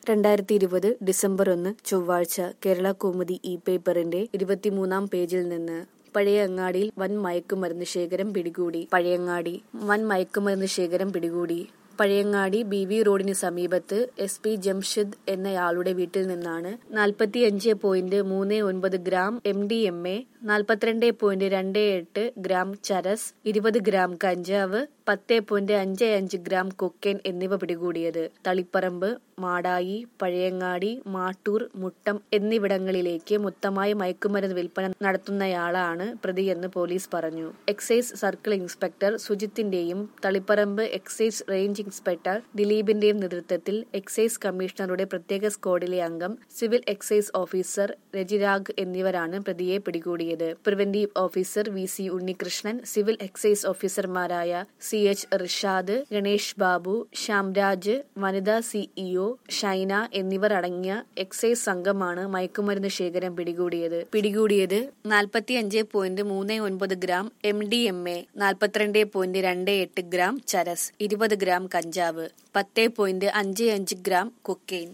രണ്ടായിരത്തി ഇരുപത് ഡിസംബർ ഒന്ന് ചൊവ്വാഴ്ച കേരള കൗമുദി ഇ പേപ്പറിന്റെ ഇരുപത്തിമൂന്നാം പേജിൽ നിന്ന് പഴയങ്ങാടിയിൽ വൻ മയക്കുമരുന്ന് ശേഖരം പിടികൂടി പഴയങ്ങാടി വൻ മയക്കുമരുന്ന് ശേഖരം പിടികൂടി പഴയങ്ങാടി ബി വി റോഡിന് സമീപത്ത് എസ് പി ജംഷിദ് എന്നയാളുടെ വീട്ടിൽ നിന്നാണ് നാൽപ്പത്തിയഞ്ച് പോയിന്റ് മൂന്ന് ഒൻപത് gram M D M A നാൽപ്പത്തിരണ്ട് പോയിന്റ് രണ്ട് എട്ട് ഗ്രാം ചരസ് ഇരുപത് ഗ്രാം കഞ്ചാവ് പത്ത് പോയിന്റ് അഞ്ച് അഞ്ച് ഗ്രാം കൊക്കൈൻ എന്നിവ പിടികൂടിയത് തളിപ്പറമ്പ് മാടായി പഴയങ്ങാടി മാട്ടൂർ മുട്ടം എന്നിവിടങ്ങളിലേക്ക് മൊത്തമായി മയക്കുമരുന്ന് വിൽപ്പന നടത്തുന്നയാളാണ് പ്രതിയെന്ന് പോലീസ് പറഞ്ഞു എക്സൈസ് സർക്കിൾ ഇൻസ്പെക്ടർ സുജിത്തിന്റെയും തളിപ്പറമ്പ് എക്സൈസ് റേഞ്ച് ഇൻസ്പെക്ടർ ദിലീപിന്റെയും നേതൃത്വത്തിൽ എക്സൈസ് കമ്മീഷണറുടെ പ്രത്യേക സ്ക്വാഡിലെ അംഗം സിവിൽ എക്സൈസ് ഓഫീസർ രജിരാഗ് എന്നിവരാണ് പ്രതിയെ പിടികൂടിയത് preventive officer V C Unnikrishnan civil excise ഓഫീസർമാരായ സി എച്ച് റിഷാദ് ഗണേഷ് ബാബു ശ്യാംരാജ് വനിതാ സിഇഒ ഷൈന എന്നിവർ അടങ്ങിയ എക്സൈസ് സംഘമാണ് മയക്കുമരുന്ന് ശേഖരം പിടികൂടിയത് പിടികൂടിയത് നാൽപ്പത്തിയഞ്ച് പോയിന്റ് മൂന്ന് ഒൻപത് gram M D M A നാൽപ്പത്തിരണ്ട് പോയിന്റ് രണ്ട് എട്ട് ഗ്രാം ചരസ് ഇരുപത് ഗ്രാം കഞ്ചാവ് പത്ത് പോയിന്റ് അഞ്ച് അഞ്ച് ഗ്രാം കൊക്കെയിൻ